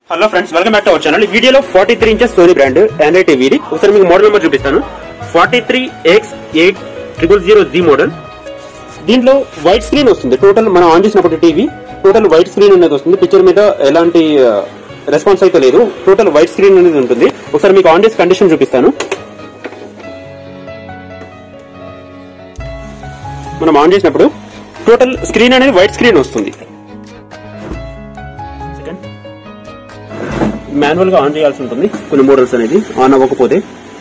hello friends welcome back to our channel ఈ వీడియోలో forty three inches Sony brand Android TV ఇది ఒకసారి మీకు మోడల్ నెంబర్ చూపిస్తాను forty three X eight triple zero G model దీంట్లో white screen వస్తుంది total మనం ఆన్ చేసినప్పుడు టీవీ టోటల్ వైట్ స్క్రీన్ అనేది వస్తుంది పిక్చర్ మీద ఎలాంటి రెస్పాన్స్ అయితే లేదు టోటల్ వైట్ స్క్రీన్ అనేది ఉంటుంది ఒకసారి మీకు ఆన్ చేసి కండిషన్ చూపిస్తాను మనం ఆన్ చేసినప్పుడు టోటల్ స్క్రీన్ అనేది వైట్ స్క్రీన్ వస్తుంది సెకండ్ మాన్యువల్ గా ఆన్ చేయాల్సి ఉంటుంది కొన్ని మోడల్స్ అనేది ఆన్ అవ్వకపోతే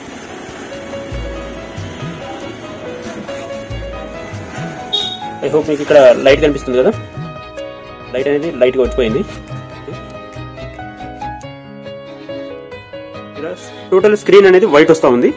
ఐ హోప్ మీకు ఇక్కడ లైట్ కనిపిస్తుంది కదా లైట్ అనేది లైట్ గా వచ్చిపోయింది టోటల్ స్క్రీన్ అనేది వైట్ వస్తా ఉంది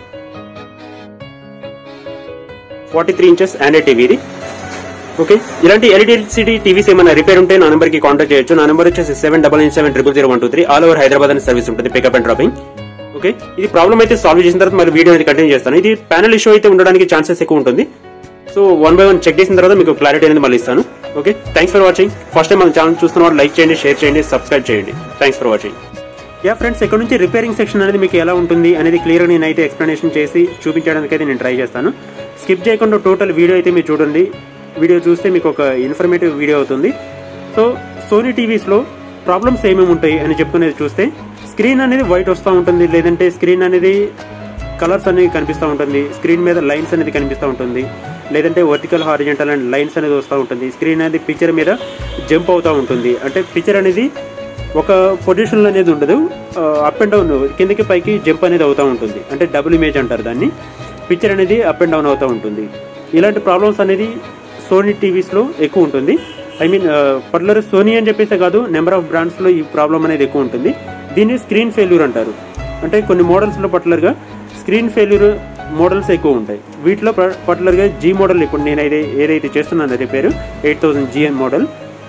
forty three inches Android TV ఇది ఓకే ఇలాంటి ఎల్ఈడిసిటీ టీవీస్ ఏమైనా రిపేర్ ఉంటే నా నెంబర్ కి కాంటాక్ట్ చేయొచ్చు నా నెంబర్ వచ్చేసి seven double nine seven triple zero one two three all over Hyderabad అనే సర్వీస్ ఉంటుంది పికప్ అండ్ డ్రాపింగ్ ఓకే ఇది ప్రాబ్లం అయితే సాల్వ్ చేసిన తర్వాత మరి వీడియో అనేది కంటిన్యూ చేస్తాను ఇది ప్యానల్ ఇష్యూ అయితే ఉండడానికి ఛాన్సెస్ ఎక్కువ ఉంటుంది so one by one check చేసిన తర్వాత మీకు క్లారిటీ అనేది మళ్ళీ ఇస్తాను okay thanks for watching first time మన ఛానల్ చూస్తున్న వాళ్ళు లైక్ చేయండి షేర్ చేయండి సబ్స్క్రైబ్ చేయండి thanks for watching ya friends ఇక్కడ నుంచి రిపేరింగ్ సెక్షన్ అనేది మీకు ఎలా ఉంటుంది అనేది క్లియర్ గా నేనైతే ఎక్స్ప్లెనేషన్ చేసి చూపించడానికి అయితే నేను ట్రై చేస్తాను స్కిప్ చేయకుండా టోటల్ వీడియో అయితే మీరు చూడండి వీడియో చూస్తే మీకు ఒక ఇన్ఫర్మేటివ్ వీడియో అవుతుంది సో సోనీ టీవీస్లో ప్రాబ్లమ్స్ ఏమేమి ఉంటాయి అని చెప్పుకునేది చూస్తే స్క్రీన్ అనేది వైట్ వస్తూ ఉంటుంది లేదంటే స్క్రీన్ అనేది కలర్స్ అనేవి కనిపిస్తూ ఉంటుంది స్క్రీన్ మీద లైన్స్ అనేది కనిపిస్తూ ఉంటుంది లేదంటే వర్టికల్ హారిజెంటల్ అండ్ లైన్స్ అనేది వస్తూ ఉంటుంది స్క్రీన్ అనేది పిక్చర్ మీద జంప్ అవుతూ ఉంటుంది అంటే పిక్చర్ అనేది ఒక పొజిషన్ అనేది ఉండదు అప్ అండ్ డౌన్ కిందకి పైకి జంప్ అనేది అవుతూ ఉంటుంది అంటే డబుల్ ఇమేజ్ అంటారు దాన్ని పిక్చర్ అనేది అప్ అండ్ డౌన్ అవుతూ ఉంటుంది ఇలాంటి ప్రాబ్లమ్స్ అనేది సోనీ టీవీస్లో ఎక్కువ ఉంటుంది ఐ మీన్ పర్టికులర్ సోనీ అని చెప్పేసి కాదు నెంబర్ ఆఫ్ బ్రాండ్స్లో ఈ ప్రాబ్లం అనేది ఎక్కువ ఉంటుంది దీన్ని స్క్రీన్ ఫెయిల్యూర్ అంటారు అంటే కొన్ని మోడల్స్లో పర్టికులర్గా స్క్రీన్ ఫెయిల్యూర్ మోడల్స్ ఎక్కువ ఉంటాయి వీటిలో పర్టికులర్గా జీ మోడల్ ఇప్పుడు నేనైతే ఏదైతే చేస్తున్నాను repair eight thousand GN model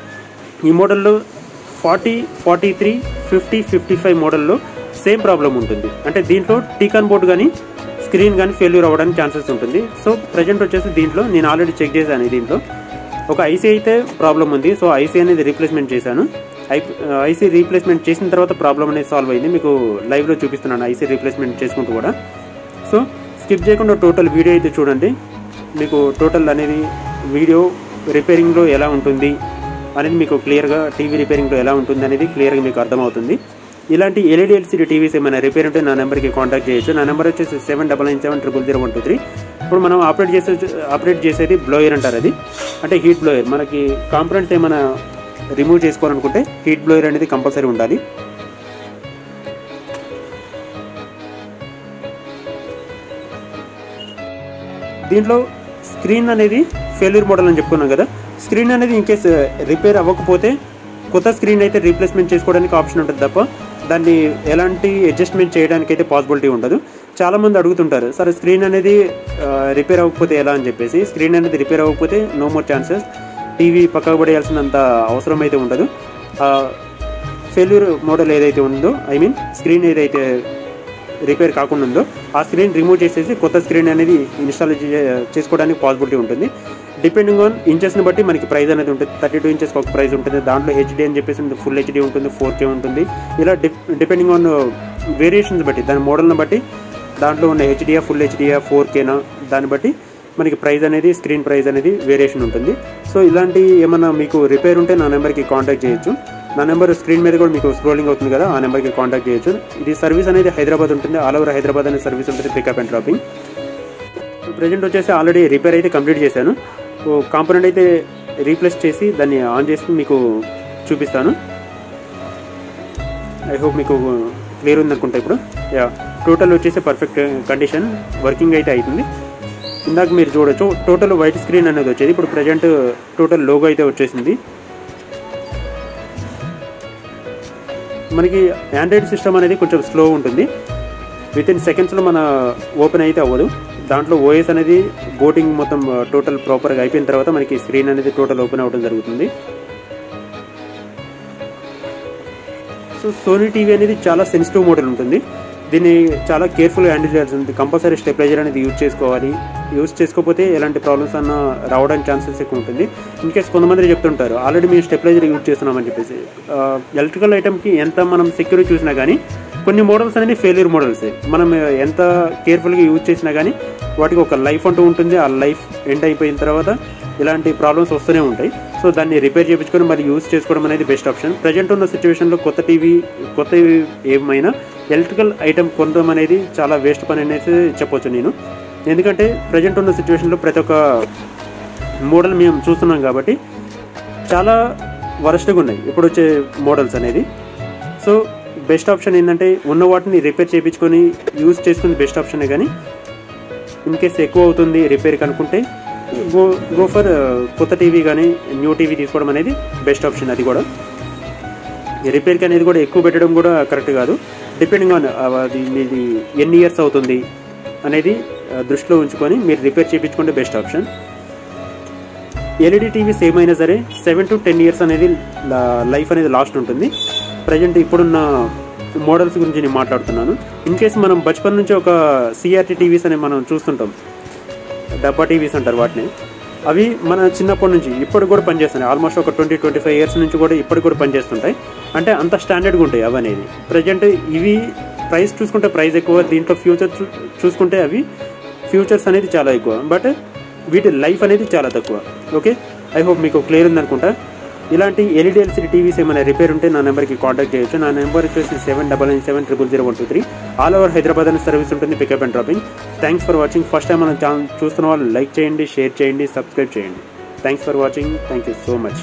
ఈ మోడల్లో forty forty three fifty fifty five మోడల్లో సేమ్ ప్రాబ్లం ఉంటుంది అంటే దీంట్లో టీకాన్ బోర్డు కానీ స్క్రీన్ కానీ ఫెయిల్యూర్ అవ్వడానికి ఛాన్సెస్ ఉంటుంది సో ప్రజెంట్ వచ్చేసి దీంట్లో నేను ఆల్రెడీ చెక్ చేశాను దీంట్లో ఒక ఐసీ అయితే ప్రాబ్లం ఉంది సో ఐసీ అనేది రీప్లేస్మెంట్ చేశాను ఐసీ రీప్లేస్మెంట్ చేసిన తర్వాత ప్రాబ్లం అనేది సాల్వ్ అయింది మీకు లైవ్లో చూపిస్తున్నాను ఐసీ రీప్లేస్మెంట్ చేసుకుంటూ కూడా సో స్కిప్ చేయకుండా టోటల్ వీడియో అయితే చూడండి మీకు టోటల్ అనేది వీడియో రిపేరింగ్లో ఎలా ఉంటుంది అనేది మీకు క్లియర్గా టీవీ రిపేరింగ్లో ఎలా ఉంటుంది అనేది క్లియర్గా మీకు అర్థమవుతుంది ఇలాంటి ఎల్ఈడి ఎల్సీడీ టీవీస్ ఏమైనా రిపేర్ ఉంటే నా నెంబర్కి కాంటాక్ట్ చేయొచ్చు నా నెంబర్ వచ్చేసి seven double nine seven triple zero one two three ఇప్పుడు మనం ఆపరేట్ చేసే ఆపరేట్ చేసేది బ్లోయర్ అంటారు అది అంటే హీట్ బ్లోయర్ మనకి కాంపనెంట్స్ ఏమైనా రిమూవ్ చేసుకోవాలనుకుంటే హీట్ బ్లోయర్ అనేది కంపల్సరీ ఉండాలి దీంట్లో స్క్రీన్ అనేది ఫెయిల్యూర్ మోడల్ అని చెప్పుకున్నాం కదా స్క్రీన్ అనేది ఇన్ కేస్ రిపేర్ అవ్వకపోతే కొత్త స్క్రీన్ అయితే రీప్లేస్మెంట్ చేసుకోవడానికి ఆప్షన్ ఉంటుంది తప్ప దాన్ని ఎలాంటి అడ్జస్ట్మెంట్ చేయడానికి అయితే పాసిబిలిటీ ఉండదు చాలామంది అడుగుతుంటారు సరే స్క్రీన్ అనేది రిపేర్ అవ్వకపోతే ఎలా అని చెప్పేసి స్క్రీన్ అనేది రిపేర్ అవ్వకపోతే నో మోర్ ఛాన్సెస్ టీవీ పక్కకు పడేయాల్సినంత అవసరం అయితే ఉండదు ఫెయిల్యూర్ మోడల్ ఏదైతే ఉందో ఐ మీన్ స్క్రీన్ ఏదైతే రిపేర్ కాకుండా ఉందో ఆ స్క్రీన్ రిమూవ్ చేసేసి కొత్త స్క్రీన్ అనేది ఇన్స్టాల్ చేసుకోవడానికి పాసిబిలిటీ ఉంటుంది డిపెండింగ్ ఆన్ ఇంచెస్ని బట్టి మనకి ప్రైస్ అనేది ఉంటుంది థర్టీ టూ ఇంచెస్కి ఒక ప్రైస్ ఉంటుంది దాంట్లో హెచ్డీ అని చెప్పేసి ఫుల్ హెచ్డీ ఉంటుంది ఫోర్ కే ఉంటుంది ఇలా డిపెండింగ్ ఆన్ వేరియేషన్స్ బట్టి దాని మోడల్ని బట్టి దాంట్లో ఉన్న హెచ్డియా ఫుల్ హెచ్డియా ఫోర్ కేనా దాన్ని బట్టి మనకి ప్రైస్ అనేది స్క్రీన్ ప్రైస్ అనేది వేరియేషన్ ఉంటుంది సో ఇలాంటి ఏమన్నా మీకు రిపేర్ ఉంటే నా నెంబర్కి కాంటాక్ట్ చేయొచ్చు నా నెంబర్ స్క్రీన్ మీద కూడా మీకు స్క్రోలింగ్ అవుతుంది కదా ఆ నెంబర్కి కాంటాక్ట్ చేయొచ్చు ఇది సర్వీస్ అనేది హైదరాబాద్ ఉంటుంది ఆల్ ఓవర్ హైదరాబాద్ అనే సర్వీస్ ఉంటుంది పికప్ అండ్ డ్రాపింగ్ ప్రజెంట్ వచ్చేసి ఆల్రెడీ రిపేర్ అయితే కంప్లీట్ చేశాను సో కాంపోనెంట్ అయితే రీప్లేస్ చేసి దాన్ని ఆన్ చేసి మీకు చూపిస్తాను ఐ హోప్ మీకు క్లియర్ ఉంది అనుకుంటా ఇప్పుడు యా టోటల్ వచ్చేసి పర్ఫెక్ట్ కండిషన్ వర్కింగ్ అయితే అవుతుంది ఇందాక మీరు చూడొచ్చు టోటల్ వైట్ స్క్రీన్ అనేది వచ్చేది ఇప్పుడు ప్రజెంట్ టోటల్ లోగో అయితే వచ్చేసింది మనకి ఆండ్రాయిడ్ సిస్టమ్ అనేది కొంచెం స్లో ఉంటుంది విత్ ఇన్ సెకండ్స్లో మన ఓపెన్ అయితే అవ్వదు దాంట్లో ఓఎస్ అనేది బోటింగ్ మొత్తం టోటల్ ప్రాపర్గా అయిపోయిన తర్వాత మనకి స్క్రీన్ అనేది టోటల్ ఓపెన్ అవ్వడం జరుగుతుంది సో సోనీ టీవీ అనేది చాలా సెన్సిటివ్ మోడల్ ఉంటుంది దీన్ని చాలా కేర్ఫుల్గా హ్యాండిల్ చేయాల్సి ఉంది కంపల్సరీ స్టెబిలైజర్ అనేది యూజ్ చేసుకోవాలి యూజ్ చేసుకోకపోతే ఎలాంటి ప్రాబ్లమ్స్ అన్న రావడానికి ఛాన్సెస్ ఎక్కువ ఉంటుంది ఇన్ కేస్ కొంతమంది చెప్తుంటారు ఆల్రెడీ మేము స్టెబిలైజర్ యూజ్ చేస్తున్నామని చెప్పేసి ఎలక్ట్రికల్ ఐటమ్కి ఎంత మనం సెక్యూర్ చూసినా కానీ కొన్ని మోడల్స్ అనేది ఫెయిల్యూర్ మోడల్స్ మనం ఎంత కేర్ఫుల్గా యూజ్ చేసినా కానీ వాటికి ఒక లైఫ్ అంటూ ఉంటుంది ఆ లైఫ్ ఎండ్ అయిపోయిన తర్వాత ఇలాంటి ప్రాబ్లమ్స్ వస్తూనే ఉంటాయి సో దాన్ని రిపేర్ చేయించుకొని మరి యూజ్ చేసుకోవడం అనేది బెస్ట్ ఆప్షన్ ప్రజెంట్ ఉన్న సిచ్యువేషన్లో కొత్త టీవీ కొత్త ఏమైనా ఎలక్ట్రికల్ ఐటమ్ కొనడం అనేది చాలా వేస్ట్ పని అనేది చెప్పొచ్చు నేను ఎందుకంటే ప్రజెంట్ ఉన్న సిచ్యువేషన్లో ప్రతి ఒక్క మోడల్ మేము చూస్తున్నాం కాబట్టి చాలా వరస్ట్గా ఉన్నాయి ఇప్పుడు వచ్చే మోడల్స్ అనేది సో బెస్ట్ ఆప్షన్ ఏంటంటే ఉన్న వాటిని రిపేర్ చేయించుకొని యూజ్ చేసుకుని బెస్ట్ ఆప్షనే కానీ ఇన్ కేస్ ఎక్కువ అవుతుంది రిపేర్కి అనుకుంటే గో గో ఫర్ కొత్త టీవీ కానీ న్యూ టీవీ తీసుకోవడం అనేది బెస్ట్ ఆప్షన్ అది కూడా రిపేర్కి అనేది కూడా ఎక్కువ పెట్టడం కూడా కరెక్ట్ కాదు డిపెండింగ్ ఆన్ అది మీది ఎన్ని ఇయర్స్ అవుతుంది అనేది ఆ, దృష్టిలో ఉంచుకొని మీరు రిపేర్ చేయించుకుంటే బెస్ట్ ఆప్షన్ ఎల్ఈడి టీవీస్ ఏమైనా సరే సెవెన్ టు టెన్ ఇయర్స్ అనేది లైఫ్ అనేది లాస్ట్ ఉంటుంది ప్రజెంట్ ఇప్పుడున్న మోడల్స్ గురించి నేను మాట్లాడుతున్నాను ఇన్ కేస్ మనం బచ్పన్ నుంచి ఒక సిఆర్టీ టీవీస్ అని మనం చూస్తుంటాం డబ్బా టీవీస్ అంటారు వాటిని అవి మన చిన్నప్పటి నుంచి ఇప్పటికి కూడా పనిచేస్తున్నాయి ఆల్మోస్ట్ ఒక ట్వంటీ ట్వంటీ ఫైవ్ ఇయర్స్ నుంచి కూడా ఇప్పటికి కూడా పనిచేస్తుంటాయి అంటే అంత స్టాండర్డ్గా ఉంటాయి అవి అనేది ప్రజెంట్ ఇవి ప్రైస్ చూసుకుంటే ప్రైస్ ఎక్కువ దీంట్లో ఫ్యూచర్ చూ- చూసుకుంటే అవి ఫ్యూచర్స్ అనేది చాలా ఎక్కువ బట్ వీటి లైఫ్ అనేది చాలా తక్కువ ఓకే ఐ హోప్ మీకు క్లియర్ ఉందనుకుంటా ఇలాంటి ఎల్ఈడి ఎల్సీడీ టీవీస్ ఏమైనా రిపేర్ ఉంటే నా నెంబర్కి కాంటాక్ట్ చేయొచ్చు నా నెంబర్ వచ్చేసి seven double nine seven triple zero one two three all over Hyderabad అనే సర్వీస్ ఉంటుంది pickup and dropping thanks for watching first time మన ఛానల్ చూస్తున్న వాళ్ళు లైక్ చేయండి షేర్ చేయండి సబ్స్క్రైబ్ చేయండి thanks for watching thank you so much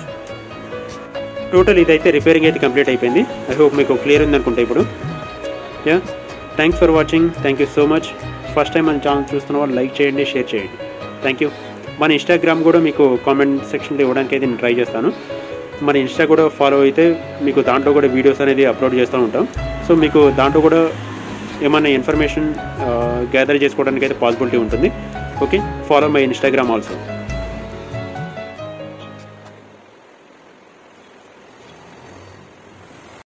total ఇదైతే repairing అయితే కంప్లీట్ అయిపోయింది ఐ హోప్ మీకు క్లియర్ ఉందనుకుంటా ఇప్పుడు ya thanks for watching thank you so much first time మన ఛానల్ చూస్తున్న వాళ్ళు లైక్ చేయండి షేర్ చేయండి థ్యాంక్ యూ మన ఇన్స్టాగ్రామ్ కూడా మీకు కామెంట్ సెక్షన్లో ఇవ్వడానికి అయితే నేను ట్రై చేస్తాను మన ఇన్స్టా కూడా ఫాలో అయితే మీకు దాంట్లో కూడా వీడియోస్ అనేది అప్లోడ్ చేస్తూ ఉంటాం సో మీకు దాంట్లో కూడా ఏమైనా ఇన్ఫర్మేషన్ గ్యాదర్ చేసుకోవడానికి అయితే పాసిబిలిటీ ఉంటుంది okay follow my Instagram also